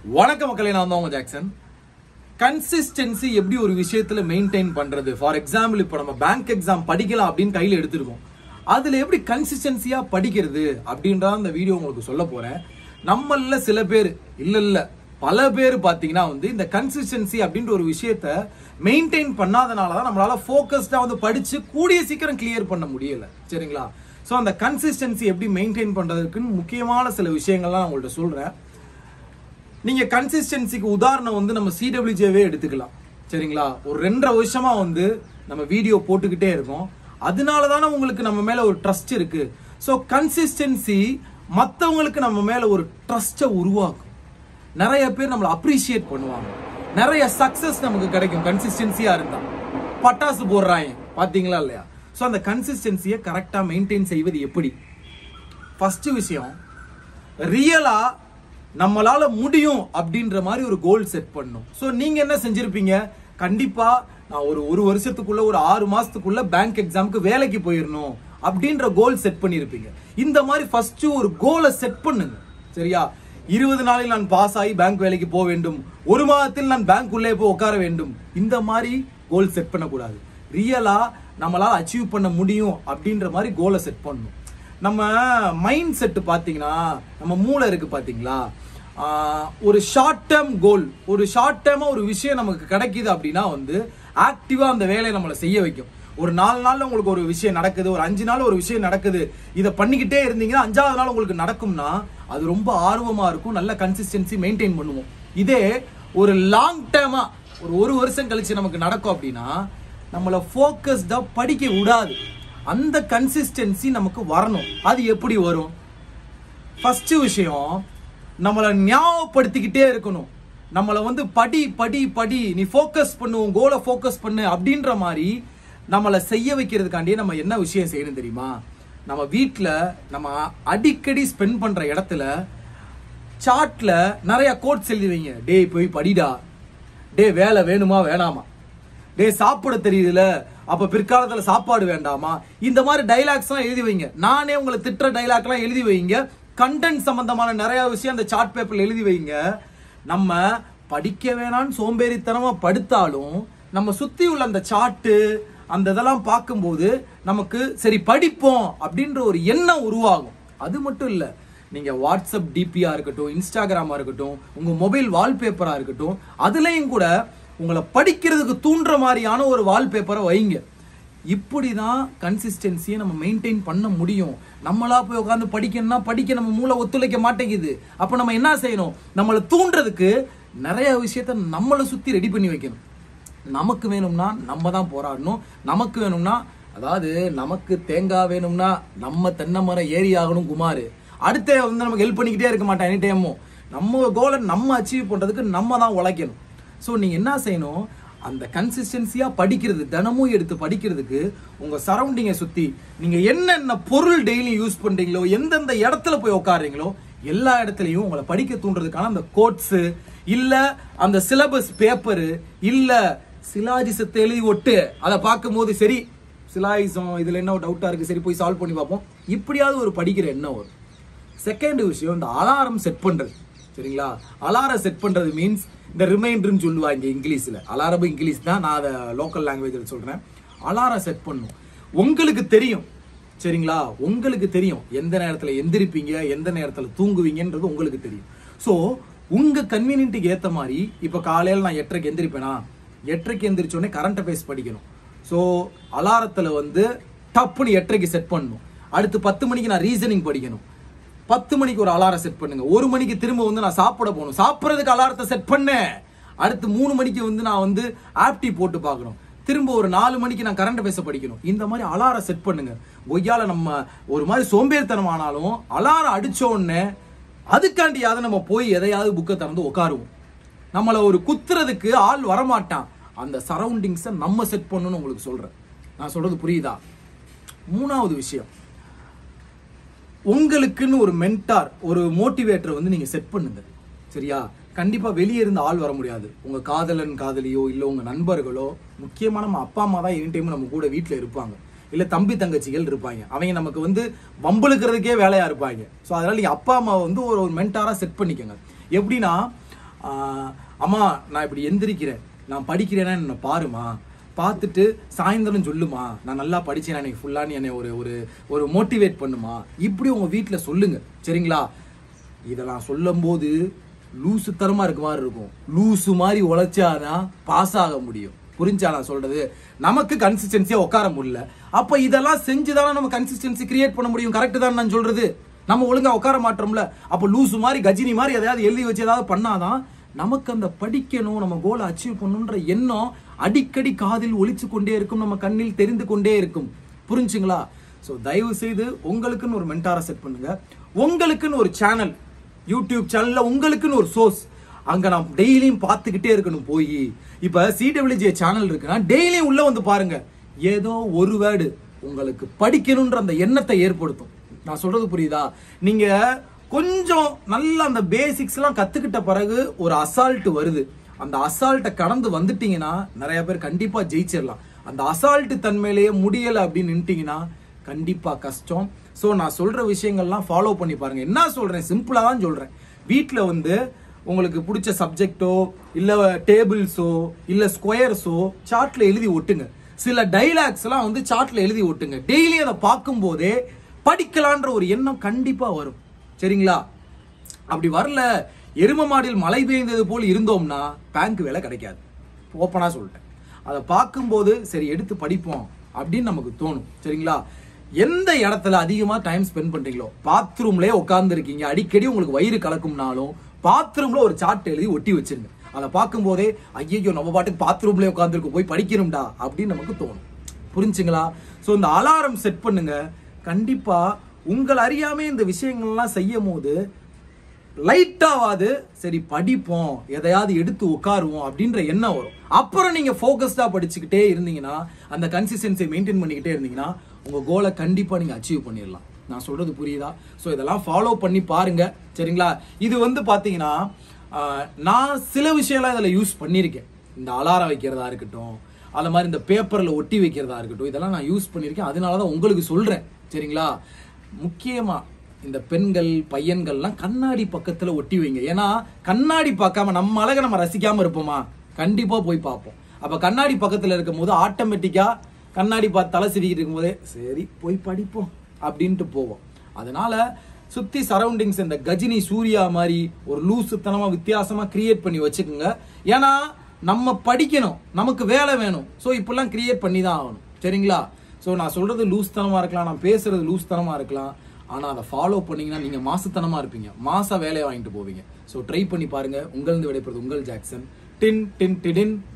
வணக்க மக்களே நான் தான் உங்க ஜாக்சன் கன்சிஸ்டன்சி எப்படி ஒரு விஷயத்துல மெயின்டைன் பண்றது ஃபார் எக்ஸாம்பிள் இப்போ நம்ம பேங்க் எக்ஸாம் படிக்கலாம் அப்படின்னு கையில எடுத்திருக்கோம் அதுல எப்படி கன்சிஸ்டன்சியா படிக்கிறது அப்படின்றத அந்த வீடியோ உங்களுக்கு சொல்ல போறேன் நம்மள சில பேர் இல்ல இல்ல பல பேர் பாத்தீங்கன்னா வந்து இந்த கன்சிஸ்டன்சி அப்படின்ற ஒரு விஷயத்த மெயின்டைன் பண்ணாதனால தான் நம்மளால ஃபோக்கஸ்டா வந்து படிச்சு கூடிய சீக்கிரம் கிளியர் பண்ண முடியல சரிங்களா ஸோ அந்த கன்சிஸ்டன்சி எப்படி மெயின்டைன் பண்றதுக்குன்னு முக்கியமான சில விஷயங்கள்லாம் நான் உங்கள்ட்ட சொல்றேன் நீங்க கன்சிஸ்டன்சிக்கு உதாரணம் வந்து நம்ம சிடபிள்யூஜேவே எடுத்துக்கலாம் சரிங்களா ஒரு ரெண்டரை வருஷமா வந்து நம்ம வீடியோ போட்டுக்கிட்டே இருக்கோம் அதனால தானே உங்களுக்கு நம்ம மேல ஒரு ட்ரஸ்ட் இருக்கு ஸோ கன்சிஸ்டன்சி மற்றவங்களுக்கு நம்ம மேல ஒரு ட்ரஸ்ட்டை உருவாக்கும் நிறைய பேர் நம்மளை அப்ரிஷியேட் பண்ணுவாங்க நிறைய சக்சஸ் நமக்கு கிடைக்கும் கன்சிஸ்டன்சியா இருந்தா பட்டாசு போடுறாங்க பாத்தீங்களா இல்லையா ஸோ அந்த கன்சிஸ்டன்சியை கரெக்டா மெயின்டைன் செய்வது எப்படி ஃபர்ஸ்ட் விஷயம் ரியலா நம்மளால முடியும் அப்படின்ற மாதிரி ஒரு கோல் செட் பண்ணும் ஸோ நீங்க என்ன செஞ்சிருப்பீங்க கண்டிப்பா நான் ஒரு ஒரு வருஷத்துக்குள்ள ஒரு ஆறு மாசத்துக்குள்ள பேங்க் எக்ஸாமுக்கு வேலைக்கு போயிடணும் அப்படின்ற கோல் செட் பண்ணியிருப்பீங்க இந்த மாதிரி ஃபர்ஸ்ட் ஒரு கோலை செட் பண்ணுங்க சரியா இருபது நாளில் நான் பாஸ் ஆகி பேங்க் வேலைக்கு போக வேண்டும் ஒரு மாதத்தில் நான் பேங்க் உள்ளே போய் உட்கார வேண்டும் இந்த மாதிரி கோல் செட் பண்ணக்கூடாது ரியலா நம்மளால அச்சீவ் பண்ண முடியும் அப்படின்ற மாதிரி கோலை செட் பண்ணணும் நம்ம மைண்ட் செட் பாத்தீங்கன்னா நம்ம மூளை இருக்கு பாத்தீங்களா ஆஹ் ஒரு ஷார்ட் டேர்ம் கோல் ஒரு ஷார்ட் டேர்மா ஒரு விஷயம் நமக்கு கிடைக்குது அப்படின்னா வந்து ஆக்டிவா அந்த வேலையை நம்மளை செய்ய வைக்கும் ஒரு நாலு நாள்ல உங்களுக்கு ஒரு விஷயம் நடக்குது ஒரு அஞ்சு நாள் ஒரு விஷயம் நடக்குது இதை பண்ணிக்கிட்டே இருந்தீங்கன்னா அஞ்சாவது நாள் உங்களுக்கு நடக்கும்னா அது ரொம்ப ஆர்வமா இருக்கும் நல்ல கன்சிஸ்டன்சி மெயின்டைன் பண்ணுவோம் இதே ஒரு லாங் டேர்மா ஒரு ஒரு வருஷம் கழிச்சு நமக்கு நடக்கும் அப்படின்னா நம்மள ஃபோக்கஸ்டா படிக்க விடாது அந்த கன்சிஸ்டன்சி நமக்கு வரணும் அது எப்படி வரும் ஃபர்ஸ்ட் விஷயம் நம்மளை ஞாபகப்படுத்திக்கிட்டே இருக்கணும் நம்மளை வந்து படி படி படி நீ ஃபோக்கஸ் பண்ணு உன் கோலை ஃபோக்கஸ் பண்ணு அப்படின்ற மாதிரி நம்மளை செய்ய வைக்கிறதுக்காண்டியே நம்ம என்ன விஷயம் செய்யணும் தெரியுமா நம்ம வீட்டில் நம்ம அடிக்கடி ஸ்பெண்ட் பண்ற இடத்துல சார்ட்ல நிறைய கோட்ஸ் எழுதி வைங்க டேய் போய் படிடா டே வேலை வேணுமா வேணாமா டே சாப்பிட தெரியுதுல அப்ப பிற்காலத்துல சாப்பாடு வேண்டாமா இந்த மாதிரி டைலாக்ஸ் எல்லாம் எழுதி வைங்க நானே உங்களை திட்டுற டைலாக் எல்லாம் எழுதி வைங்க கண்டென்ட் சம்பந்தமான நிறைய விஷயம் அந்த சார்ட் பேப்பர்ல எழுதி வைங்க நம்ம படிக்க வேணாம்னு சோம்பேறித்தனமா படுத்தாலும் நம்ம சுத்தி உள்ள அந்த சார்ட்டு அந்த இதெல்லாம் பார்க்கும்போது நமக்கு சரி படிப்போம் அப்படின்ற ஒரு எண்ணம் உருவாகும் அது மட்டும் இல்ல நீங்க வாட்ஸ்அப் டிபியா இருக்கட்டும் இன்ஸ்டாகிராமா இருக்கட்டும் உங்க மொபைல் வால்பேப்பரா இருக்கட்டும் அதுலயும் கூட உங்களை படிக்கிறதுக்கு தூண்டுற மாதிரியான ஒரு வால்பேப்பரை வைங்க இப்படிதான் கன்சிஸ்டன்சியை நம்ம மெயின்டைன் பண்ண முடியும் நம்மளா போய் உட்காந்து படிக்கணும்னா படிக்க நம்ம மூளை ஒத்துழைக்க மாட்டேங்குது அப்ப நம்ம என்ன செய்யணும் நம்மளை தூண்டுறதுக்கு நிறைய விஷயத்த நம்மளை சுத்தி ரெடி பண்ணி வைக்கணும் நமக்கு வேணும்னா நம்ம தான் போராடணும் நமக்கு வேணும்னா அதாவது நமக்கு தேங்காய் வேணும்னா நம்ம தென்னை மரம் ஏறி ஆகணும் குமார் அடுத்த வந்து நமக்கு ஹெல்ப் பண்ணிக்கிட்டே இருக்க மாட்டேன் எனி டைமும் நம்ம கோலை நம்ம அச்சீவ் பண்றதுக்கு நம்ம தான் உழைக்கணும் ஸோ நீங்க என்ன செய்யணும் அந்த கன்சிஸ்டன்சியா படிக்கிறது தினமும் எடுத்து படிக்கிறதுக்கு உங்க சரௌண்டிங்கை சுத்தி நீங்க என்னென்ன பொருள் டெய்லி யூஸ் பண்றீங்களோ எந்தெந்த இடத்துல போய் உட்காருறீங்களோ எல்லா இடத்துலயும் உங்களை படிக்க தூண்டுறதுக்கான அந்த கோட்ஸ் இல்ல அந்த சிலபஸ் பேப்பரு இல்ல சிலாஜிசத்தை எழுதி ஒட்டு அதை பார்க்கும்போது சரி சிலாயிசம் இதுல என்ன டவுட்டா இருக்கு சரி போய் சால்வ் பண்ணி பார்ப்போம் இப்படியாவது ஒரு படிக்கிற எண்ணம் வரும் செகண்ட் விஷயம் இந்த அலாரம் செட் பண்றது சரிங்களா அலாரம் செட் பண்றது மீன்ஸ் இந்த ரிமைண்டர்னு சொல்லுவாங்க இங்கிலீஷ்ல அலாரம் இங்கிலீஷ் தான் நான் அதை லோக்கல் லாங்குவேஜில் சொல்றேன் அலாரம் செட் பண்ணும் உங்களுக்கு தெரியும் சரிங்களா உங்களுக்கு தெரியும் எந்த நேரத்துல எந்திரிப்பீங்க எந்த நேரத்துல தூங்குவீங்கன்றது உங்களுக்கு தெரியும் ஸோ உங்க கன்வீனியன்ட்டுக்கு ஏத்த மாதிரி இப்ப காலையில நான் எட்டரைக்கு எந்திரிப்பேனா எட்டரைக்கு எந்திரிச்ச உடனே கரண்ட் அஃபேர்ஸ் படிக்கணும் ஸோ அலாரத்துல வந்து டப்புன்னு எட்டரைக்கு செட் பண்ணணும் அடுத்து பத்து மணிக்கு நான் ரீசனிங் படிக்கணும் பத்து மணிக்கு ஒரு அலாரம் செட் பண்ணுங்க ஒரு மணிக்கு திரும்ப வந்து நான் சாப்பிட போகணும் சாப்பிட்றதுக்கு அலாரத்தை செட் பண்ணேன் அடுத்து மூணு மணிக்கு வந்து நான் வந்து ஆப்டி போட்டு பார்க்கணும் திரும்ப ஒரு நாலு மணிக்கு நான் கரண்ட் பேச படிக்கணும் இந்த மாதிரி அலாரம் செட் பண்ணுங்க கொய்யால நம்ம ஒரு மாதிரி சோம்பேறித்தனம் ஆனாலும் அலாரம் அடிச்ச உடனே அதுக்காண்டியாவது நம்ம போய் எதையாவது புக்கை திறந்து உட்காருவோம் நம்மள ஒரு குத்துறதுக்கு ஆள் வரமாட்டான் அந்த சரௌண்டிங்ஸை நம்ம செட் பண்ணணும்னு உங்களுக்கு சொல்றேன் நான் சொல்றது புரியுதா மூணாவது விஷயம் உங்களுக்குன்னு ஒரு மென்டார் ஒரு மோட்டிவேட்டரை வந்து நீங்க செட் பண்ணுங்க சரியா கண்டிப்பா வெளியே இருந்து ஆள் வர முடியாது உங்க காதலன் காதலியோ இல்ல உங்க நண்பர்களோ முக்கியமா நம்ம அப்பா அம்மா தான் எனி டைம் நம்ம கூட வீட்டுல இருப்பாங்க இல்ல தம்பி தங்கச்சிகள் இருப்பாங்க அவங்க நமக்கு வந்து வம்புழுக்கிறதுக்கே வேலையா இருப்பாங்க ஸோ அதனால நீங்க அப்பா அம்மாவை வந்து ஒரு ஒரு மென்டாரா செட் பண்ணிக்கோங்க எப்படின்னா ஆஹ், அம்மா நான் இப்படி எந்திரிக்கிறேன் நான் படிக்கிறேன்னா என்ன பாருமா பார்த்துட்டு சாயந்தரம் சொல்லுமா நான் நல்லா படிச்சேன் எனக்கு ஃபுல்லாக நீ என்னை ஒரு ஒரு ஒரு மோட்டிவேட் பண்ணுமா இப்படி உங்க வீட்டில் சொல்லுங்க சரிங்களா இதை நான் சொல்லும்போது லூசு தரமா இருக்க மாதிரி இருக்கும் லூசு மாதிரி உழைச்சாதான் பாஸ் ஆக முடியும் புரிஞ்சா நான் சொல்றது நமக்கு கன்சிஸ்டன்சியா உட்கார முடியல அப்ப இதெல்லாம் செஞ்சுதானே நம்ம கன்சிஸ்டன்சி கிரியேட் பண்ண முடியும் கரெக்ட் தான் நான் சொல்றது நம்ம ஒழுங்கா உட்கார மாட்டோம்ல அப்ப லூசு மாதிரி கஜினி மாதிரி எதையாவது எழுதி வச்சு ஏதாவது பண்ணாதான் நமக்கு அந்த படிக்கணும் நம்ம கோலை அச்சீவ் பண்ணணுன்ற எண்ணம் அடிக்கடி காதில் ஒலிச்சு கொண்டே இருக்கும் நம்ம கண்ணில் தெரிந்து கொண்டே இருக்கும் புரிஞ்சுங்களா ஸோ தயவு செய்து உங்களுக்குன்னு ஒரு மென்டாரை செட் பண்ணுங்க உங்களுக்குன்னு ஒரு சேனல் யூடியூப் சேனல்ல உங்களுக்குன்னு ஒரு சோர்ஸ் அங்க நான் டெய்லியும் பார்த்துக்கிட்டே இருக்கணும் போய் இப்ப சிடபிள்யூஜே சேனல் இருக்குன்னா டெய்லியும் உள்ள வந்து பாருங்க ஏதோ ஒரு வேர்டு உங்களுக்கு படிக்கணும்ன்ற அந்த எண்ணத்தை ஏற்படுத்தும் நான் சொல்றது புரியுதா நீங்க கொஞ்சம் நல்ல அந்த பேசிக்ஸ் எல்லாம் கத்துக்கிட்ட பிறகு ஒரு அசால்ட் வருது அந்த அசால்ட்டை கடந்து வந்துட்டீங்கன்னா நிறைய பேர் கண்டிப்பா ஜெயிச்சிடலாம் அந்த அசால்ட் தன்மையிலேயே முடியல அப்படின்னு நின்ட்டீங்கன்னா கண்டிப்பா கஷ்டம் சோ நான் சொல்ற விஷயங்கள்லாம் ஃபாலோ பண்ணி பாருங்க என்ன சொல்றேன் சிம்பிளா தான் சொல்றேன் வீட்ல வந்து உங்களுக்கு பிடிச்ச சப்ஜெக்டோ இல்ல டேபிள்ஸோ இல்ல ஸ்கொயர்ஸோ சார்ட்ல எழுதி ஒட்டுங்க சில டைலாக்ஸ் எல்லாம் வந்து சார்ட்ல எழுதி ஒட்டுங்க டெய்லி அதை பார்க்கும் போதே படிக்கலான்ற ஒரு எண்ணம் கண்டிப்பா வரும் சரிங்களா அப்படி வரல எரும மாடில் மழை பெய்ந்தது போல் இருந்தோம்னா பேங்க் வேலை கிடைக்காது ஓப்பனா சொல்லிட்டேன் அதை பார்க்கும்போது சரி எடுத்து படிப்போம் அப்படின்னு நமக்கு தோணும் சரிங்களா எந்த இடத்துல அதிகமா டைம் ஸ்பெண்ட் பண்றீங்களோ பாத்ரூம்லயே உட்கார்ந்து இருக்கீங்க அடிக்கடி உங்களுக்கு வயிறு கலக்கும்னாலும் பாத்ரூம்ல ஒரு சார்ட் எழுதி ஒட்டி வச்சிருங்க அதை பார்க்கும்போதே ஐயோ நம்ம பாட்டுக்கு பாத்ரூம்லயே உட்காந்துருக்கோம் போய் படிக்கணும்டா அப்படின்னு நமக்கு தோணும் புரிஞ்சுங்களா ஸோ இந்த அலாரம் செட் பண்ணுங்க கண்டிப்பா உங்கள் அறியாமே இந்த விஷயங்கள்லாம் செய்யும் போது லைட்டாவாது சரி படிப்போம் எதையாவது எடுத்து உட்காருவோம் அப்படின்ற எண்ணம் வரும் அப்புறம் நீங்க ஃபோக்கஸ்டா படிச்சுக்கிட்டே இருந்தீங்கன்னா அந்த கன்சிஸ்டன்சியை மெயின்டைன் பண்ணிக்கிட்டே இருந்தீங்கன்னா உங்க கோலை கண்டிப்பா நீங்க அச்சீவ் பண்ணிடலாம் நான் சொல்றது புரியுதா ஸோ இதெல்லாம் ஃபாலோ பண்ணி பாருங்க சரிங்களா இது வந்து பாத்தீங்கன்னா ஆஹ், நான் சில விஷயம்லாம் இதுல யூஸ் பண்ணியிருக்கேன் இந்த அலாரம் வைக்கிறதா இருக்கட்டும் அது மாதிரி இந்த பேப்பர்ல ஒட்டி வைக்கிறதா இருக்கட்டும் இதெல்லாம் நான் யூஸ் பண்ணியிருக்கேன் அதனால தான் உங்களுக்கு சொல்றேன் சரிங்களா முக்கியமா இந்த பெண்கள் பையன்கள்லாம் கண்ணாடி பக்கத்துல ஒட்டி வைங்க ஏன்னா கண்ணாடி பார்க்காம நம்ம அழகை நம்ம ரசிக்காம இருப்போமா கண்டிப்பா போய் பார்ப்போம் அப்ப கண்ணாடி பக்கத்துல இருக்கும் போது ஆட்டோமேட்டிக்கா கண்ணாடி பார்த்து தலை சிரிக்கிட்டு இருக்கும்போதே சரி போய் படிப்போம் அப்படின்ட்டு போவோம் அதனால சுத்தி சரௌண்டிங்ஸ் இந்த கஜினி சூர்யா மாதிரி ஒரு லூசுத்தனமா வித்தியாசமா கிரியேட் பண்ணி வச்சுக்கோங்க ஏன்னா நம்ம படிக்கணும் நமக்கு வேலை வேணும் ஸோ இப்பெல்லாம் கிரியேட் பண்ணி தான் ஆகணும் சரிங்களா ஸோ நான் சொல்றது லூஸ் தனமா இருக்கலாம் நான் பேசுறது லூஸ் தனமா இருக்கலாம் ஆனா அதை ஃபாலோ பண்ணீங்கன்னா நீங்க மாசத்தனமா இருப்பீங்க மாச வேலையை வாங்கிட்டு போவீங்க ஸோ ட்ரை பண்ணி பாருங்க உங்களிருந்து விடைபெறுவது உங்கள் ஜாக்சன் டின் டின் டிடின்